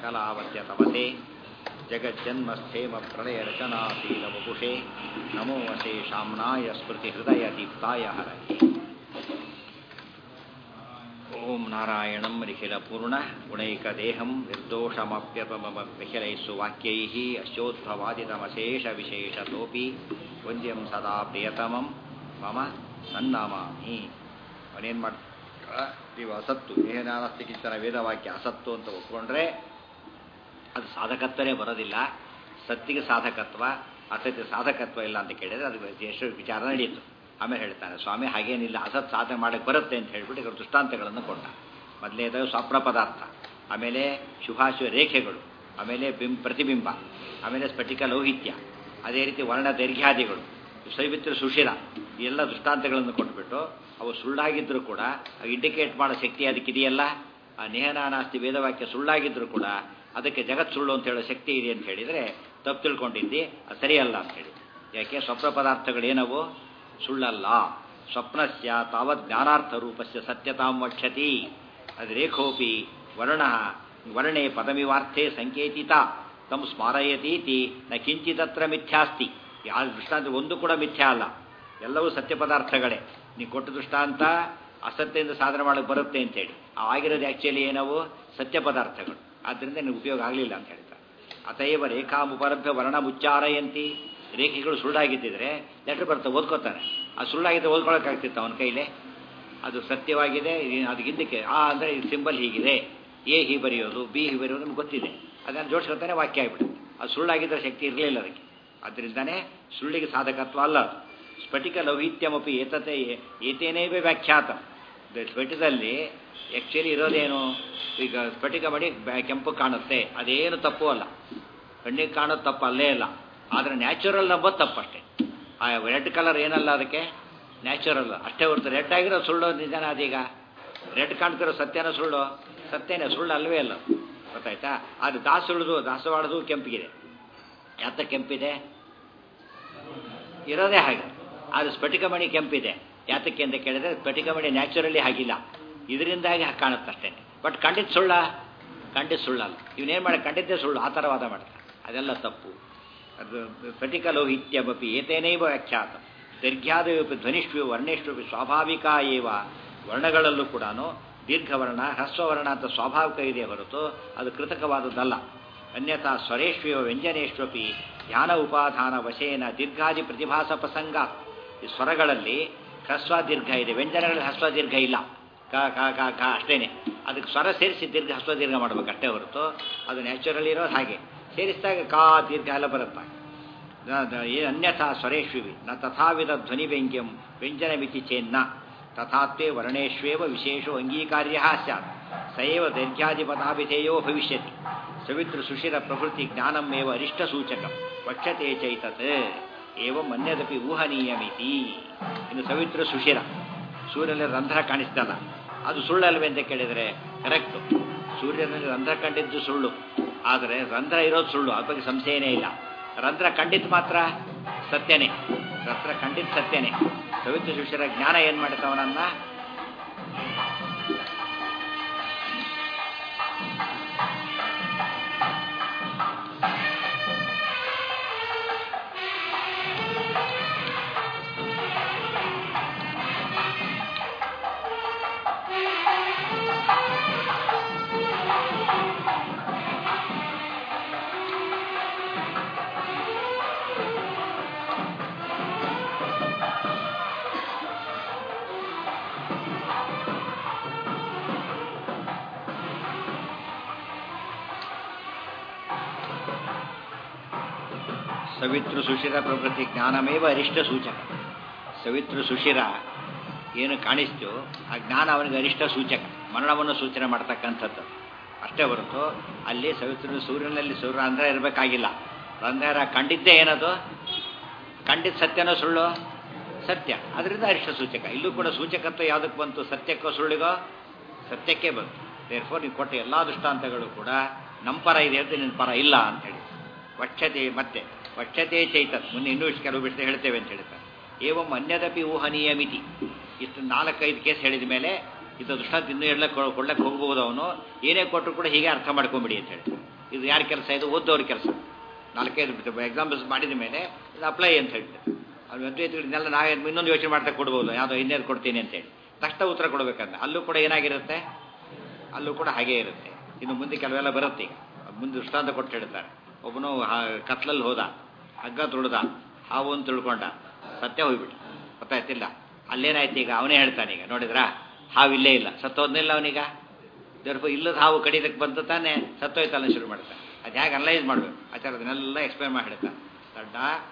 सकलावत्य तपसे जगज्जन्मस्थेम प्रलयरचनाशीलवपुषे नमो वसे शाम्नाय स्मृतिहृदयदीप्ताय हरये ॐ नारायणं निखिलपूर्णः गुणैकदेहं निर्दोषमप्यपमहिलैः सुवाक्यैः अशोद्भवादितमशेषविशेषतोऽपि वन्द्यं सदा प्रियतमं मम ಸನ್ನಾಮಾಮಿ ಅವನೇನು ಮಾಡ್ತಾರೆ ನೀವು ಅಸತ್ತು ಏನಾನಸ್ತಿಕಿಂತನ ವೇದವಾಕ್ಯ ಅಸತ್ತು ಅಂತ ಒಪ್ಕೊಂಡ್ರೆ ಅದು ಸಾಧಕತ್ವನೇ ಬರೋದಿಲ್ಲ ಸತ್ತಿಗೆ ಸಾಧಕತ್ವ ಅಸತ್ಯ ಸಾಧಕತ್ವ ಇಲ್ಲ ಅಂತ ಕೇಳಿದ್ರೆ ಅದು ಎಷ್ಟು ವಿಚಾರ ನಡೆಯಿತು ಆಮೇಲೆ ಹೇಳ್ತಾನೆ ಸ್ವಾಮಿ ಹಾಗೇನಿಲ್ಲ ಅಸತ್ ಸಾಧನೆ ಮಾಡಕ್ಕೆ ಬರುತ್ತೆ ಅಂತ ಹೇಳ್ಬಿಟ್ಟು ಇವರು ದೃಷ್ಟಾಂತಗಳನ್ನು ಕೊಟ್ಟ ಮೊದಲನೇದು ಸ್ವಪ್ನ ಪದಾರ್ಥ ಆಮೇಲೆ ಶುಭಾಶುಭ ರೇಖೆಗಳು ಆಮೇಲೆ ಬಿಂಬ ಪ್ರತಿಬಿಂಬ ಆಮೇಲೆ ಸ್ಫಟಿಕ ಲೌಹಿತ್ಯ ಅದೇ ರೀತಿ ವರ್ಣ ದೈರ್ಘ್ಯಾದಿಗಳು ಸೈವಿತ್ರ ಸುಶಿರ ಎಲ್ಲ ದೃಷ್ಟಾಂತಗಳನ್ನು ಕೊಟ್ಬಿಟ್ಟು ಅವು ಸುಳ್ಳಾಗಿದ್ದರೂ ಕೂಡ ಇಂಡಿಕೇಟ್ ಮಾಡೋ ಶಕ್ತಿ ಅದಕ್ಕಿದೆಯಲ್ಲ ಆ ನೇಹನಾನಾಸ್ತಿ ವೇದವಾಕ್ಯ ಸುಳ್ಳಾಗಿದ್ದರೂ ಕೂಡ ಅದಕ್ಕೆ ಜಗತ್ ಸುಳ್ಳು ಅಂತ ಹೇಳೋ ಶಕ್ತಿ ಇದೆ ಅಂತ ಹೇಳಿದರೆ ತಪ್ಪು ತಿಳ್ಕೊಂಡಿದ್ದಿ ಅದು ಸರಿಯಲ್ಲ ಅಂತ ಹೇಳಿ ಯಾಕೆ ಸ್ವಪ್ನ ಪದಾರ್ಥಗಳೇನವು ಸುಳ್ಳಲ್ಲ ಸ್ವಪ್ನಸ್ಯ ತಾವತ್ ಜ್ಞಾನಾರ್ಥ ರೂಪಸ್ಯ ಸತ್ಯತಾಂ ವಕ್ಷತಿ ಅದು ರೇಖೋಪಿ ವರ್ಣ ವರ್ಣೆ ಪದಮಿವಾರ್ಥೆ ಸಂಕೇತಿತ ತಮ್ಮ ಸ್ಮಾರಯತೀತಿ ನ ಕಿಂಚಿತತ್ರ ಮಿಥ್ಯಾಸ್ತಿ ಯಾವ ದೃಷ್ಟಾಂತ ಒಂದು ಕೂಡ ಮಿಥ್ಯಾ ಅಲ್ಲ ಎಲ್ಲವೂ ಸತ್ಯ ಪದಾರ್ಥಗಳೇ ನೀವು ಕೊಟ್ಟ ದೃಷ್ಟಾಂತ ಅಸತ್ಯದಿಂದ ಸಾಧನೆ ಮಾಡಕ್ಕೆ ಬರುತ್ತೆ ಅಂತೇಳಿ ಆಗಿರೋದು ಆ್ಯಕ್ಚುಲಿ ಏನವು ಸತ್ಯ ಪದಾರ್ಥಗಳು ಆದ್ದರಿಂದ ನಿಮಗೆ ಉಪಯೋಗ ಆಗಲಿಲ್ಲ ಅಂತ ಹೇಳ್ತಾರೆ ಅತಯವ ರೇಖಾಮುಪಲಭ್ಯ ವರ್ಣ ಮುಚ್ಚಾರಯಂತಿ ರೇಖೆಗಳು ಸುಳ್ಳಾಗಿದ್ದಿದ್ರೆ ಲೆಟ್ರ್ ಬರ್ತಾ ಓದ್ಕೋತಾನೆ ಅದು ಸುಳ್ಳಾಗಿದ್ದರೆ ಓದ್ಕೊಳಕ್ಕಾಗ್ತಿತ್ತು ಅವನ ಕೈಲೇ ಅದು ಸತ್ಯವಾಗಿದೆ ಅದು ಹಿಂದಕ್ಕೆ ಆ ಅಂದರೆ ಇದು ಸಿಂಬಲ್ ಹೀಗಿದೆ ಎ ಹಿ ಬರೆಯೋದು ಬಿ ಹಿ ಬರೆಯೋದು ನಮ್ಗೆ ಗೊತ್ತಿದೆ ಅದನ್ನು ಜೋಡಿಸ್ಕೊತಾನೆ ವಾಕ್ಯ ಆಗಿಬಿಡುತ್ತೆ ಅದು ಸುಳ್ಳಾಗಿದ್ದರೆ ಶಕ್ತಿ ಇರಲಿಲ್ಲ ಅದಕ್ಕೆ ಅದರಿಂದನೇ ಸುಳ್ಳಿಗೆ ಸಾಧಕತ್ವ ಅಲ್ಲ ಅದು ಸ್ಫಟಿಕ ಲೌಹಿತ್ಯಮಪಿ ಏತತೆ ಏತೇನೇವೇ ವ್ಯಾಖ್ಯಾತ ಸ್ಫಟಿಕದಲ್ಲಿ ಆ್ಯಕ್ಚುಲಿ ಇರೋದೇನು ಈಗ ಸ್ಫಟಿಕ ಮಡಿ ಕೆಂಪು ಕಾಣುತ್ತೆ ಅದೇನು ತಪ್ಪು ಅಲ್ಲ ಕಣ್ಣಿಗೆ ಕಾಣೋದು ತಪ್ಪು ಅಲ್ಲೇ ಇಲ್ಲ ಆದರೆ ನ್ಯಾಚುರಲ್ ನಂಬೋದು ತಪ್ಪಷ್ಟೇ ಆ ರೆಡ್ ಕಲರ್ ಏನಲ್ಲ ಅದಕ್ಕೆ ನ್ಯಾಚುರಲ್ ಅಷ್ಟೇ ಹೊರತು ರೆಡ್ ಆಗಿರೋ ಸುಳ್ಳು ನಿಜಾನ ಅದೀಗ ರೆಡ್ ಕಾಣ್ತಿರೋ ಸತ್ಯನ ಸುಳ್ಳು ಸತ್ಯನೇ ಸುಳ್ಳು ಅಲ್ವೇ ಅಲ್ಲ ಗೊತ್ತಾಯ್ತಾ ಅದು ದಾಸುಳ್ದು ದಾಸವಾಡದು ಕೆಂಪಿಗಿದೆ ಯಾತ ಕೆಂಪಿದೆ ಇರೋದೇ ಹಾಗೆ ಅದು ಸ್ಫಟಿಕಮಣಿ ಕೆಂಪಿದೆ ಯಾತಕ್ಕೆ ಅಂತ ಕೇಳಿದ್ರೆ ಸ್ಫಟಿಕಮಣಿ ನ್ಯಾಚುರಲಿ ಹಾಗಿಲ್ಲ ಇದರಿಂದಾಗಿ ಕಾಣುತ್ತಷ್ಟೇ ಬಟ್ ಖಂಡಿತ ಸುಳ್ಳ ಖಂಡಿತ ಸುಳ್ಳಲ್ಲ ಇವನೇನು ಮಾಡಿ ಖಂಡಿತ ಸುಳ್ಳು ಆ ಥರ ವಾದ ಮಾಡ್ತಾರೆ ಅದೆಲ್ಲ ತಪ್ಪು ಅದು ಸ್ಫಟಿಕ ಲೌಹಿತ್ಯಮಪಿ ಏತೇನೈವ ವ್ಯಾಖ್ಯಾತ ದೈರ್ಘ್ಯಾದಪಿ ಧ್ವನಿಷ್ವಿ ವರ್ಣೇಶ್ವಪಿ ಸ್ವಾಭಾವಿಕ ಏವ ವರ್ಣಗಳಲ್ಲೂ ಕೂಡ ದೀರ್ಘವರ್ಣ ಹ್ರಸ್ವವರ್ಣ ಅಂತ ಸ್ವಾಭಾವಿಕ ಇದೆ ಹೊರತು ಅದು ಕೃತಕವಾದದ್ದಲ್ಲ ಅನ್ಯಥಾ ಸ್ವರೇಶ್ವೇವ ವ್ಯಂಜನೇಶ್ವಪಿ ಧ್ಯಾನ ಉಪಾಧಾನ ವಶೇನ ದೀರ್ಘಾದಿ ಪ್ರತಿಭಾಸ ಪ್ರಸಂಗ ಈ ಸ್ವರಗಳಲ್ಲಿ ಹ್ರಸ್ವ ದೀರ್ಘ ಇದೆ ವ್ಯಂಜನಗಳಲ್ಲಿ ಹ್ರಸ್ವ ದೀರ್ಘ ಇಲ್ಲ ಕ ಕ ಕ ಕ ಅಷ್ಟೇನೆ ಅದಕ್ಕೆ ಸ್ವರ ಸೇರಿಸಿ ದೀರ್ಘ ಹಸ್ವ ದೀರ್ಘ ಮಾಡಬೇಕು ಅಷ್ಟೇ ಹೊರತು ಅದು ನ್ಯಾಚುರಲ್ ಇರೋದು ಹಾಗೆ ಸೇರಿಸಿದಾಗ ಕಾ ದೀರ್ಘ ಎಲ್ಲ ಬರುತ್ತೆ ಅನ್ಯಥಾ ಸ್ವರೇಶ್ವಿ ನ ತಥಾವಿಧ ಧ್ವನಿ ವ್ಯಂಗ್ಯಂ ವ್ಯಂಜನ ಮಿತಿ ಚೇನ್ನ ತಥಾತ್ವೇ ವರ್ಣೇಶ್ವೇವ ವಿಶೇಷೋ ಅಂಗೀಕಾರ್ಯ ಸ್ಯಾತ್ ಸಯವ ದೈರ್ಘ್ಯಾಧಿಪದಾಭಿಧೇಯೋ ಭವಿಷ್ಯತಿ ಸವಿತೃ ಸುಶಿರ ಪ್ರಭೃತಿ ಜ್ಞಾನಮೇವ ಅರಿಷ್ಟ ಸೂಚಕ ವಕ್ಷತೆ ಚೈತತ್ ಏವಂ ಅನ್ಯದಪಿ ಊಹನೀಯಮಿತಿ ಇನ್ನು ಸವಿತೃ ಸುಶಿರ ಸೂರ್ಯನಲ್ಲಿ ರಂಧ್ರ ಕಾಣಿಸ್ತಲ್ಲ ಅದು ಸುಳ್ಳಲ್ವೇ ಅಂತ ಕೇಳಿದರೆ ಕರೆಕ್ಟು ಸೂರ್ಯನಲ್ಲಿ ರಂಧ್ರ ಕಂಡಿದ್ದು ಸುಳ್ಳು ಆದರೆ ರಂಧ್ರ ಇರೋದು ಸುಳ್ಳು ಅದ್ರ ಬಗ್ಗೆ ಸಂಶಯನೇ ಇಲ್ಲ ರಂಧ್ರ ಕಂಡಿದ್ದು ಮಾತ್ರ ಸತ್ಯನೇ ರಂಧ್ರ ಕಂಡಿದ್ದು ಸತ್ಯನೇ ಸವಿತೃ ಶಿಷ್ಯರ ಜ್ಞಾನ ಏನು ಮಾಡ್ತಾವನನ್ನ ಸವಿತೃ ಸುಶಿರ ಪ್ರಭೃತಿ ಜ್ಞಾನಮೇವ ಅರಿಷ್ಟ ಸೂಚಕ ಸವಿತೃ ಸುಶಿರ ಏನು ಕಾಣಿಸ್ತು ಆ ಜ್ಞಾನ ಅವನಿಗೆ ಅರಿಷ್ಟ ಸೂಚಕ ಮರಣವನ್ನು ಸೂಚನೆ ಮಾಡ್ತಕ್ಕಂಥದ್ದು ಅಷ್ಟೇ ಹೊರತು ಅಲ್ಲಿ ಸವಿತೃ ಸೂರ್ಯನಲ್ಲಿ ಸೂರ್ಯ ರಂಧ್ರ ಇರಬೇಕಾಗಿಲ್ಲ ರಂಧ್ರ ಕಂಡಿದ್ದೇ ಏನದು ಕಂಡಿದ್ದ ಸತ್ಯನೋ ಸುಳ್ಳು ಸತ್ಯ ಅದರಿಂದ ಅರಿಷ್ಟ ಸೂಚಕ ಇಲ್ಲೂ ಕೂಡ ಸೂಚಕತ್ವ ಯಾವುದಕ್ಕೆ ಬಂತು ಸತ್ಯಕ್ಕೋ ಸುಳ್ಳಿಗೋ ಸತ್ಯಕ್ಕೆ ಬಂತು ದೇರ್ಫೋರ್ ನೀವು ಕೊಟ್ಟ ಎಲ್ಲ ದೃಷ್ಟಾಂತಗಳು ಕೂಡ ನಮ್ಮ ಪರ ಇದೆ ಅಂತ ನಿನ್ನ ಪರ ಇಲ್ಲ ಅಂತ ಹೇಳಿ ವಕ್ಷತೆ ಮತ್ತೆ ವಕ್ಷತೆ ಚೈತತ್ ಮುಂದೆ ಇನ್ನೂ ಇಷ್ಟು ಕೆಲವು ಬಿಟ್ಟು ಹೇಳ್ತೇವೆ ಅಂತ ಹೇಳ್ತಾರೆ ಏವಂ ಅನ್ಯದಪಿ ಊಹನೀಯ ಮಿತಿ ಇಷ್ಟು ನಾಲ್ಕೈದು ಕೇಸ್ ಹೇಳಿದ ಮೇಲೆ ಇದು ದೃಷ್ಟಾಂತ ಇನ್ನೂ ಎಲ್ಲ ಕೊಡ್ಲಕ್ಕೆ ಹೋಗ್ಬೋದು ಅವನು ಏನೇ ಕೊಟ್ಟರು ಕೂಡ ಹೀಗೆ ಅರ್ಥ ಮಾಡ್ಕೊಂಬಿಡಿ ಅಂತ ಹೇಳಿ ಇದು ಯಾರ ಕೆಲಸ ಇದು ಓದೋರ ಕೆಲಸ ನಾಲ್ಕೈದು ಎಕ್ಸಾಂಪಲ್ಸ್ ಮಾಡಿದ ಮೇಲೆ ಇದು ಅಪ್ಲೈ ಅಂತ ಹೇಳ್ತಾರೆ ಅವ್ರು ಅದ್ವೈತಗಳನ್ನೆಲ್ಲ ನಾವೇ ಇನ್ನೊಂದು ಯೋಚನೆ ಮಾಡ್ತಾ ಕೊಡ್ಬೋದು ಯಾವುದೋ ಇನ್ನೇನು ಕೊಡ್ತೀನಿ ಅಂತೇಳಿ ತಕ್ಷಣ ಉತ್ತರ ಕೊಡಬೇಕಂತ ಅಲ್ಲೂ ಕೂಡ ಏನಾಗಿರುತ್ತೆ ಅಲ್ಲೂ ಕೂಡ ಹಾಗೇ ಇರುತ್ತೆ ಇನ್ನು ಮುಂದೆ ಕೆಲವೆಲ್ಲ ಬರುತ್ತೆ ಈಗ ಮುಂದೆ ದೃಷ್ಟಾಂತ ಕೊಟ್ಟು ಹೇಳ್ತಾರೆ ಒಬ್ಬನು ಕತ್ಲಲ್ಲಿ ಹೋದ ಹಗ್ಗ ತುಳಿದ ಹಾವು ಅಂತ ತಿಳ್ಕೊಂಡ ಸತ್ಯ ಹೋಗ್ಬಿಟ್ಟ ಗೊತ್ತಾಯ್ತಿಲ್ಲ ಅಲ್ಲೇನಾಯ್ತು ಈಗ ಅವನೇ ಹೇಳ್ತಾನೆ ಈಗ ನೋಡಿದ್ರಾ ಹಾವು ಇಲ್ಲೇ ಇಲ್ಲ ಸತ್ತೋದ್ನಿಲ್ಲ ಅವನೀಗ ದೇವ್ರ ಇಲ್ಲದ ಹಾವು ಕಡಿದಕ್ಕೆ ಬಂತು ತಾನೆ ಸತ್ತೋಯ್ತಲ್ಲ ಶುರು ಮಾಡ್ತಾನೆ ಅದು ಹೇಗೆ ಅನಲೈಸ್ ಮಾಡಬೇಕು ಆಚಾರ ಅದನ್ನೆಲ್ಲ ಎಕ್ಸ್ಪ್ಲೇನ್ ಮಾಡಿ ಹೇಳ್ತಾನೆ ದಡ್ಡ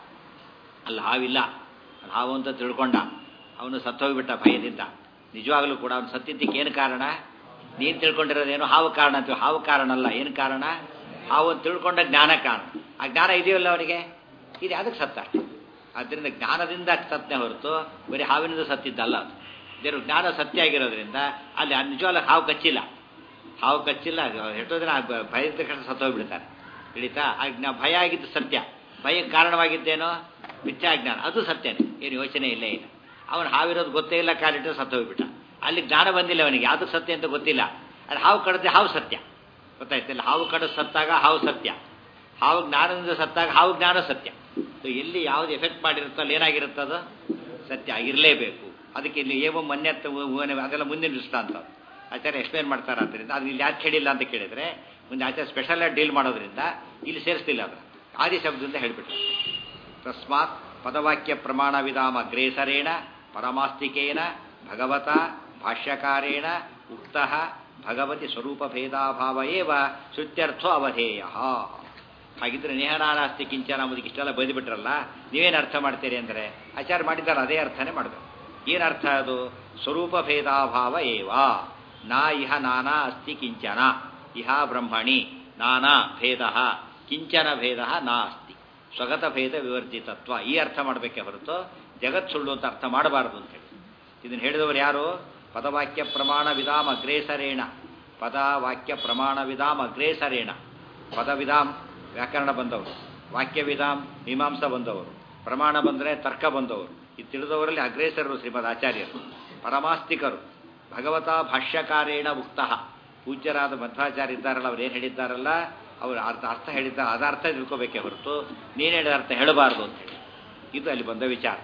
ಅಲ್ಲಿ ಹಾವಿಲ್ಲ ಅಲ್ಲಿ ಹಾವು ಅಂತ ತಿಳ್ಕೊಂಡ ಅವನು ಸತ್ತೋಗ್ಬಿಟ್ಟ ಭಯದಿಂದ ನಿಜವಾಗ್ಲೂ ಕೂಡ ಅವನು ಸತ್ತಿದ್ದಕ್ಕೆ ಏನು ಕಾರಣ ನೀನು ತಿಳ್ಕೊಂಡಿರೋದೇನು ಹಾವು ಕಾರಣ ಅಂತ ಹಾವು ಕಾರಣ ಅಲ್ಲ ಏನು ಕಾರಣ ಹಾವು ಅಂತ ತಿಳ್ಕೊಂಡ ಜ್ಞಾನ ಕಾರಣ ಆ ಜ್ಞಾನ ಇದೆಯಲ್ಲ ಅವನಿಗೆ ಇದು ಅದಕ್ಕೆ ಸತ್ತ ಅಷ್ಟೇ ಆದ್ದರಿಂದ ಜ್ಞಾನದಿಂದ ಸತ್ಯ ಹೊರತು ಬರೀ ಹಾವಿನಿಂದ ಸತ್ತಿದ್ದಲ್ಲ ಅದು ದೇವರು ಜ್ಞಾನ ಸತ್ಯ ಆಗಿರೋದ್ರಿಂದ ಅಲ್ಲಿ ನಿಜವಾಗ್ಲೂ ಹಾವು ಕಚ್ಚಿಲ್ಲ ಹಾವು ಕಚ್ಚಿಲ್ಲ ಎಷ್ಟೋ ಜನ ಭಯದ ತಕ್ಷಣ ಸತ್ತೋಗ್ಬಿಡ್ತಾರೆ ತಿಳಿತಾ ಆ ಜ್ಞಾ ಭಯ ಆಗಿದ್ದು ಸತ್ಯ ಭಯಕ್ಕೆ ಕಾರಣವಾಗಿದ್ದೇನೋ ಮಿಥ್ಯಾಜ್ಞಾನ ಅದು ಸತ್ಯನೇ ಏನು ಯೋಚನೆ ಇಲ್ಲೇ ಇಲ್ಲ ಅವನು ಹಾವಿರೋದು ಗೊತ್ತೇ ಇಲ್ಲ ಕಾಲಿಟ್ಟು ಸತ್ತೋಗ್ಬಿಟ್ಟ ಅಲ್ಲಿ ಜ್ಞಾನ ಬಂದಿಲ್ಲ ಅವನಿಗೆ ಯಾವುದು ಸತ್ಯ ಅಂತ ಗೊತ್ತಿಲ್ಲ ಅಲ್ಲಿ ಹಾವು ಕಡದೆ ಹಾವು ಸತ್ಯ ಗೊತ್ತಾಯ್ತಿಲ್ಲ ಹಾವು ಕಡ ಸತ್ತಾಗ ಹಾವು ಸತ್ಯ ಹಾವು ಜ್ಞಾನದಿಂದ ಸತ್ತಾಗ ಹಾವು ಜ್ಞಾನ ಸತ್ಯ ಸೊ ಎಲ್ಲಿ ಯಾವ್ದು ಎಫೆಕ್ಟ್ ಮಾಡಿರುತ್ತೋ ಅಲ್ಲಿ ಏನಾಗಿರುತ್ತದು ಸತ್ಯ ಆಗಿರಲೇಬೇಕು ಅದಕ್ಕೆ ಇಲ್ಲಿ ಏವೋ ಮನ್ಯತ್ವ ಅದೆಲ್ಲ ಮುಂದಿನ ದೃಷ್ಟಾಂತ ಆಚಾರ್ಯ ಎಕ್ಸ್ಪ್ಲೇನ್ ಮಾಡ್ತಾರೆ ಆದ್ದರಿಂದ ಅದು ಇಲ್ಲಿ ಯಾಕೆ ಹೇಳಿಲ್ಲ ಅಂತ ಕೇಳಿದ್ರೆ ಮುಂದೆ ಆಚಾರ್ಯ ಸ್ಪೆಷಲ್ ಆಗಿ ಡೀಲ್ ಮಾಡೋದ್ರಿಂದ ಇಲ್ಲಿ ಸೇರಿಸ್ತಿಲ್ಲ ಅದರ ಆದಿ ಶಬ್ದದಿಂದ ಹೇಳಿಬಿಟ್ರು ತಸ್ಮಾತ್ ಪದವಾಕ್ಯ ಪ್ರಮಾಣ ವಿಧಾಮ ಅಗ್ರೇಸರೇಣ ಪರಮಾಸ್ತಿಕೇನ ಭಗವತ ಭಾಷ್ಯಕಾರೇಣ ಉಕ್ತ ಭಗವತಿ ಸ್ವರೂಪ ಭೇದಾಭಾವ ಏವ ಶ್ರುತ್ಯರ್ಥೋ ಅವಧೇಯ ಹಾಗಿದ್ರೆ ನೇಹನಾನಾಸ್ತಿ ಕಿಂಚನ ಅನ್ನೋದಕ್ಕೆ ಇಷ್ಟೆಲ್ಲ ಬೈದುಬಿಟ್ರಲ್ಲ ನೀವೇನು ಅರ್ಥ ಮಾಡ್ತೀರಿ ಅಂದರೆ ಆಚಾರ ಮಾಡಿದ್ದಾರೆ ಅದೇ ಅರ್ಥನೇ ಮಾಡಬೇಕು ಏನು ಅರ್ಥ ಅದು ಸ್ವರೂಪ ಭೇದಾಭಾವ ಏವ ನಾ ಇಹ ನಾನಾ ಅಸ್ತಿ ಕಿಂಚನ ಇಹ ಬ್ರಹ್ಮಣಿ ನಾನಾ ಭೇದ ಕಿಂಚನ ಭೇದ ನಾ ಅಸ್ತಿ ಸ್ವಗತ ಭೇದ ವಿವರ್ಜಿತತ್ವ ಈ ಅರ್ಥ ಮಾಡಬೇಕೆ ಹೊರತು ಜಗತ್ ಸುಳ್ಳು ಅಂತ ಅರ್ಥ ಮಾಡಬಾರದು ಅಂತೇಳಿ ಇದನ್ನು ಹೇಳಿದವರು ಯಾರು ಪದವಾಕ್ಯ ಪ್ರಮಾಣ ವಿಧಾಮ ಅಗ್ರೇಸರೇಣ ಪದ ವಾಕ್ಯ ಪ್ರಮಾಣ ವಿಧಾಮ ಅಗ್ರೇಸರೇಣ ಪದ ವಿಧಾಮ್ ವ್ಯಾಕರಣ ಬಂದವರು ವಾಕ್ಯ ವಿಧಾಮ್ ಮೀಮಾಂಸ ಬಂದವರು ಪ್ರಮಾಣ ಬಂದರೆ ತರ್ಕ ಬಂದವರು ಇದು ತಿಳಿದವರಲ್ಲಿ ಅಗ್ರೇಸರರು ಶ್ರೀಮದ್ ಆಚಾರ್ಯರು ಪರಮಾಸ್ತಿಕರು ಭಗವತ ಭಾಷ್ಯಕಾರೇಣ ಉಕ್ತಃ ಪೂಜ್ಯರಾದ ಮಧ್ವಾಚಾರ್ಯ ಇದ್ದಾರಲ್ಲ ಅವ್ರು ಏನು ಹೇಳಿದ್ದಾರಲ್ಲ ಅವರು ಅರ್ಥ ಅರ್ಥ ಹೇಳಿದ್ದಾರೆ ಅದ ಅರ್ಥ ತಿಳ್ಕೋಬೇಕೇ ಹೊರತು ನೀನು ಹೇಳಿದ ಅರ್ಥ ಹೇಳಬಾರ್ದು ಅಂತ ಹೇಳಿ ಇದು ಅಲ್ಲಿ ಬಂದ ವಿಚಾರ